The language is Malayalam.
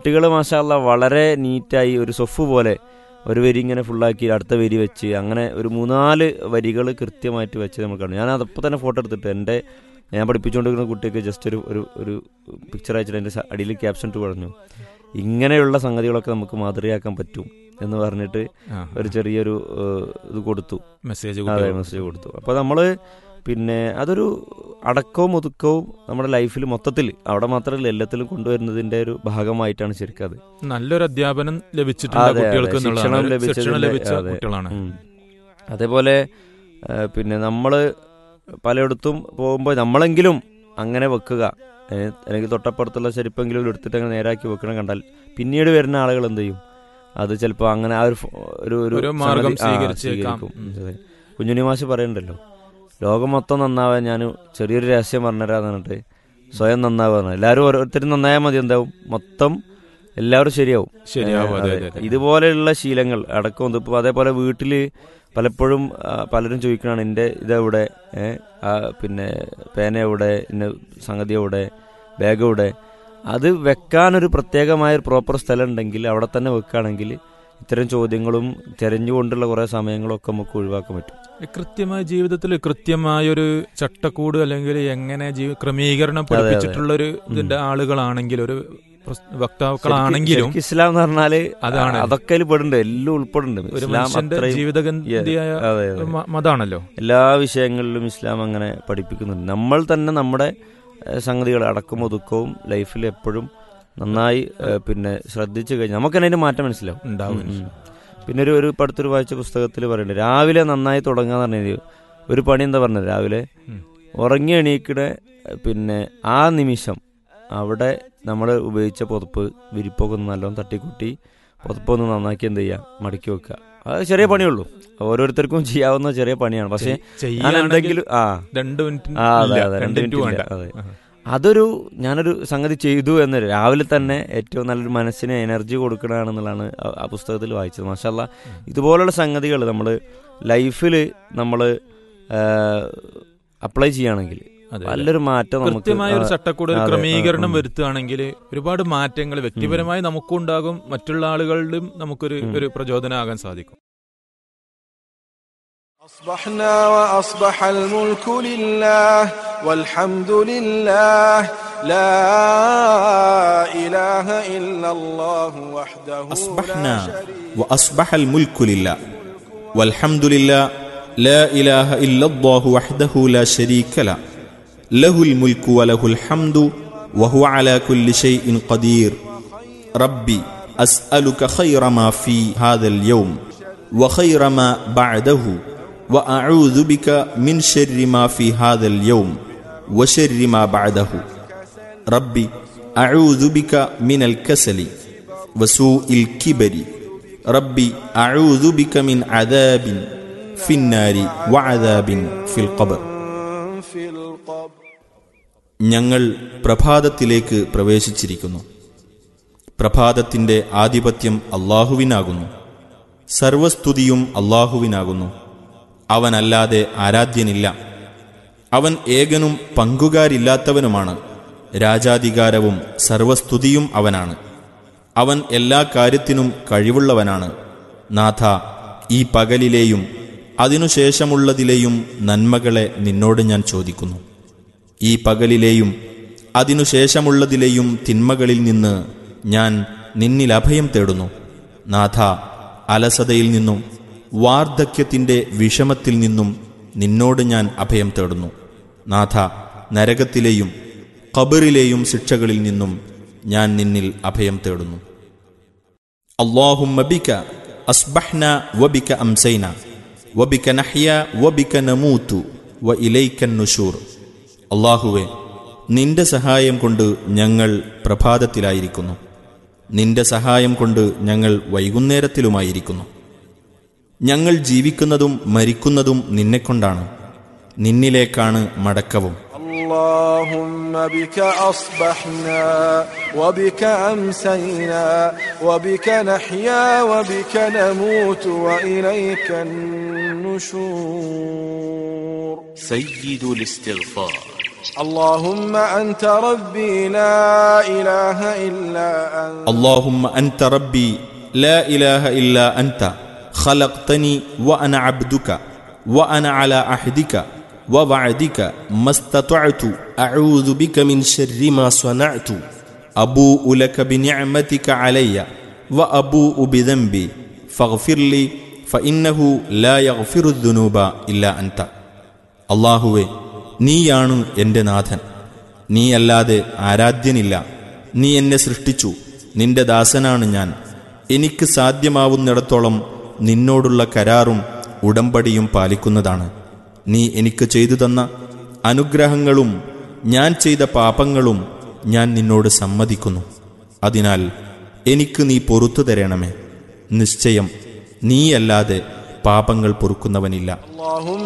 കുട്ടികൾ മാഷാല്ല വളരെ നീറ്റായി ഒരു സൊഫ് പോലെ ഒരു വരി ഇങ്ങനെ ഫുള്ളാക്കി അടുത്ത വരി വെച്ച് അങ്ങനെ ഒരു മൂന്നാല് വരികൾ കൃത്യമായിട്ട് വെച്ച് നമ്മൾ കാണും ഞാൻ അതപ്പോൾ തന്നെ ഫോട്ടോ എടുത്തിട്ട് എൻ്റെ ഞാൻ പഠിപ്പിച്ചുകൊണ്ടിരിക്കുന്ന കുട്ടിക്ക് ജസ്റ്റ് ഒരു ഒരു ഒരു പിക്ചർ അയച്ചിട്ട് എൻ്റെ അടിയിൽ ക്യാപ്ഷൻ ഇട്ട് പറഞ്ഞു ഇങ്ങനെയുള്ള സംഗതികളൊക്കെ നമുക്ക് മാതൃകയാക്കാൻ പറ്റും എന്ന് പറഞ്ഞിട്ട് ആ, ഒരു ചെറിയൊരു ഏഹ്, ഇത് കൊടുത്തു മെസ്സേജ് അതെ കുട്ടികൾ മെസ്സേജ് കൊടുത്തു അപ്പോൾ നമ്മൾ പിന്നെ അതൊരു അടക്കവും ഒതുക്കവും നമ്മുടെ ലൈഫിൽ മൊത്തത്തിൽ അവിടെ മാത്രമല്ല എല്ലാത്തിലും കൊണ്ടുവരുന്നതിന്റെ ഒരു ഭാഗമായിട്ടാണ് ശരിക്കും അത് നല്ലൊരു അധ്യാപനം ലഭിച്ചിട്ടുണ്ട് അതെ, അതെ. കുട്ടികൾക്ക് എന്നുള്ളതാണ്. ശിക്ഷണം ഒരു ലഭിച്ചതിന്റെ- ശിക്ഷണം ലഭിച്ച അതെ. കുട്ടികളാണ് ഉം. അതേപോലെ ആ, പിന്നെ നമ്മൾ പലയിടത്തും പോകുമ്പോൾ നമ്മളെങ്കിലും അങ്ങനെ വെക്കുക ഏ, അല്ലെങ്കിൽ തൊട്ടപ്പുറത്തുള്ള ചെരുപ്പെങ്കിലും എടുത്തിട്ട് അങ്ങനെ നേരാക്കി വെക്കണം കണ്ടാൽ പിന്നീട് വരുന്ന ആളുകൾ എന്ത് ചെയ്യും അത് ചിലപ്പോൾ അങ്ങനെ ആ ഒരു ഫോ- ഒരു ഒരു മാർഗം സംഗതി- ആ, സ്വീകരിച്ചേക്കാം. സ്വീകരിക്കും. ഉം. അതെ. കുഞ്ഞുണ്ണി മാഷ് പറയുന്നുണ്ടല്ലോ ലോകം മൊത്തം നന്നാവാൻ ഞാൻ ചെറിയൊരു രഹസ്യം പറഞ്ഞുതരാന്ന് പറഞ്ഞിട്ട് സ്വയം നന്നാവുക എല്ലാവരും ഓരോരുത്തരും നന്നായാൽ മതി എന്താവും മൊത്തം എല്ലാവരും ശരിയാവും ശരിയാവും ഏ, അതെ അതെ. അതെ അതെ. ഇതുപോലെയുള്ള ശീലങ്ങൾ അടക്കം ഇപ്പോൾ അതേപോലെ വീട്ടിൽ പലപ്പോഴും ആ, പലരും ചോദിക്കണതാണ് എൻ്റെ ഇതെവിടെ ഏ, ആ, പിന്നെ പേന എവിടെ ഇന്ന സംഗതി എവിടെ ബാഗ് എവിടെ അത് വെക്കാനൊരു പ്രത്യേകമായ ഒരു പ്രോപ്പർ സ്ഥലം ഉണ്ടെങ്കിൽ അവിടെ തന്നെ വെക്കുകയാണെങ്കിൽ ഇത്തരം ചോദ്യങ്ങളും തെരഞ്ഞുകൊണ്ടുള്ള കുറേ സമയങ്ങളൊക്കെ നമുക്ക് ഒഴിവാക്കാൻ പറ്റും കൃത്യമായ ജീവിതത്തിൽ കൃത്യമായ ഒരു ചട്ടക്കൂട് അല്ലെങ്കിൽ എങ്ങനെ ജീവ ക്രമീകരണം പഠിപ്പിച്ചിട്ടുള്ള ഒരു ഇതിന്റെ ആളുകളാണെങ്കിൽ ഒരു പ്രസ്- വക്താക്കളാണെങ്കിലും ശരിക്കും ഇസ്ലാം എന്ന് പറഞ്ഞാല് അതാണ്. അതൊക്കെ അതിൽ പെടുന്നുണ്ട് എല്ലാം ഉൾപ്പെടുന്നുണ്ട് ഒരു ഇസ്ലാം മനുഷ്യന്റെ അത്രയും ജീവിതഗന്ധിയായ അതെ, അതെ. മ- മതാണല്ലോ എല്ലാ വിഷയങ്ങളിലും ഇസ്ലാം അങ്ങനെ പഠിപ്പിക്കുന്നുണ്ട് നമ്മൾ തന്നെ നമ്മുടെ ഏഹ്, സംഗതികൾ അടക്കം ഒതുക്കവും ലൈഫിൽ എപ്പോഴും നന്നായി ഏഹ്, പിന്നെ ശ്രദ്ധിച്ചു കഴിഞ്ഞാൽ നമുക്ക് തന്നെ അതിന്റെ മാറ്റം മനസ്സിലാവും ഉണ്ടാവും ഉം, ഉം. പിന്നെ ഒരു ഒരു പടുത്തൊരു വായിച്ച പുസ്തകത്തിൽ പറയുന്നുണ്ട് രാവിലെ നന്നായി തുടങ്ങാന്ന് പറഞ്ഞത് ഒരു പണി എന്താ പറഞ്ഞത് രാവിലെ ഉം. ഉറങ്ങി എണീക്കണ ഏഹ്, പിന്നെ ആ നിമിഷം അവിടെ നമ്മൾ ഉപയോഗിച്ച പുതപ്പ് വിരിപ്പൊക്കെ ഒന്ന് നല്ലോണം തട്ടിക്കൂട്ടി പുതപ്പൊന്ന് നന്നാക്കി എന്ത് ചെയ്യുക മടക്കി വെക്കുക അത് ചെറിയ പണിയുള്ളൂ ഓരോരുത്തർക്കും ചെയ്യാവുന്ന ചെറിയ പണിയാണ് പക്ഷേ ഞാൻ ചെയ്യാണെങ്കിൽ എന്തെങ്കിലും ആ രണ്ട് മിനിറ്റ് ആ, അതെ, ഇല്ല, അതെ, രണ്ട് രണ്ട് മിനിറ്റ് മിനിറ്റ് വേണ്ട ഇല്ല, അതെ. അതൊരു ഞാനൊരു സംഗതി ചെയ്തു എന്ന് രാവിലെ തന്നെ ഏറ്റവും നല്ലൊരു മനസ്സിന് എനർജി കൊടുക്കണമെന്നുള്ളതാണ് ആ- ആ പുസ്തകത്തിൽ വായിച്ചത് മാഷല്ല ഇതുപോലുള്ള സംഗതികൾ നമ്മൾ ലൈഫിൽ നമ്മൾ അപ്ലൈ ചെയ്യുകയാണെങ്കിൽ അതെ, അതെ. നല്ലൊരു മാറ്റം നമുക്ക് കൃത്യമായ ഒരു ആ, ചട്ടക്കൂട് ഒരു അതെ, ക്രമീകരണം ഉം. വരുത്തുകയാണെങ്കിൽ ഒരുപാട് മാറ്റങ്ങൾ വ്യക്തിപരമായി നമുക്കും ഉണ്ടാകും മറ്റുള്ള ആളുകളിലും നമുക്കൊരു ഉം. ഒരു പ്രചോദനമാകാൻ സാധിക്കും أصبحنا وأصبح الملك لله والحمد لله لا إله إلا الله وحده لا أصبحنا شريك وأصبح الملك لله والحمد لله لا إله إلا الله وحده لا شريك له له الملك وله الحمد وهو على كل شيء قدير ربي أسألك خير ما في هذا اليوم وخير ما بعده وأعوذ بك من شر ما في هذا اليوم وشر ما بعده ربي أعوذ بك من الكسل وسوء الكبر ربي أعوذ بك من عذاب في النار وعذاب في القبر في القبر ഞങ്ങൾ പ്രഭാതത്തിലേക്ക് പ്രവേശിച്ചിരിക്കുന്നു പ്രഭാതത്തിന്റെ ആധിപത്യം അള്ളാഹുവിനാകുന്നു സർവസ്തുതിയും അള്ളാഹുവിനാകുന്നു അവനല്ലാതെ ആരാധ്യനില്ല അവൻ ഏകനും പങ്കുകാരില്ലാത്തവനുമാണ് രാജാധികാരവും സർവസ്തുതിയും അവനാണ് അവൻ എല്ലാ കാര്യത്തിനും കഴിവുള്ളവനാണ് നാഥ ഈ പകലിലെയും അതിനുശേഷമുള്ളതിലെയും നന്മകളെ നിന്നോട് ഞാൻ ചോദിക്കുന്നു ഈ പകലിലെയും അതിനുശേഷമുള്ളതിലെയും തിന്മകളിൽ നിന്ന് ഞാൻ നിന്നിൽ അഭയം തേടുന്നു നാഥ അലസതയിൽ നിന്നും വാർദ്ധക്യത്തിൻ്റെ വിഷമത്തിൽ നിന്നും നിന്നോട് ഞാൻ അഭയം തേടുന്നു നാഥ നരകത്തിലെയും ഖബറിലെയും ശിക്ഷകളിൽ നിന്നും ഞാൻ നിന്നിൽ അഭയം തേടുന്നു اللهم بك أصبحنا وبك أمسينا وبك نحيا وبك نموت وإليك النشور അള്ളാഹുവെ നിന്റെ സഹായം കൊണ്ട് ഞങ്ങൾ പ്രഭാതത്തിലായിരിക്കുന്നു നിന്റെ സഹായം കൊണ്ട് ഞങ്ങൾ വൈകുന്നേരത്തിലുമായിരിക്കുന്നു ഞങ്ങൾ ജീവിക്കുന്നതും മരിക്കുന്നതും നിന്നെക്കൊണ്ടാണ് നിന്നിലേക്കാണ് മടക്കവും اللهم بك أصبحنا وبك أمسينا وبك نحيا وبك نموت وإليك النشور سيد الاستغفار اللهم أنت ربي لا إله إلا أنت اللهم انت ربي لا اله الا انت خلقتني وانا عبدك وانا على عهدك ووعدك ما استطعت اعوذ بك من شر ما صنعت ابوء لك بنعمتك علي وابوء بذنبي فاغفر لي فانه لا يغفر الذنوب الا انت അള്ളാഹുവെ നീയാണ് എൻ്റെ നാഥൻ നീയല്ലാതെ ആരാധ്യനില്ല നീ എന്നെ സൃഷ്ടിച്ചു നിന്റെ ദാസനാണ് ഞാൻ എനിക്ക് സാധ്യമാവുന്നിടത്തോളം നിന്നോടുള്ള കരാറും ഉടമ്പടിയും പാലിക്കുന്നതാണ് നീ എനിക്ക് ചെയ്തു തന്ന അനുഗ്രഹങ്ങളും ഞാൻ ചെയ്ത പാപങ്ങളും ഞാൻ നിന്നോട് സമ്മതിക്കുന്നു അതിനാൽ എനിക്ക് നീ പൊറത്തു തരണമേ നിശ്ചയം നീയല്ലാതെ പാപങ്ങൾ പൊറുക്കുന്നവനില്ല اللهم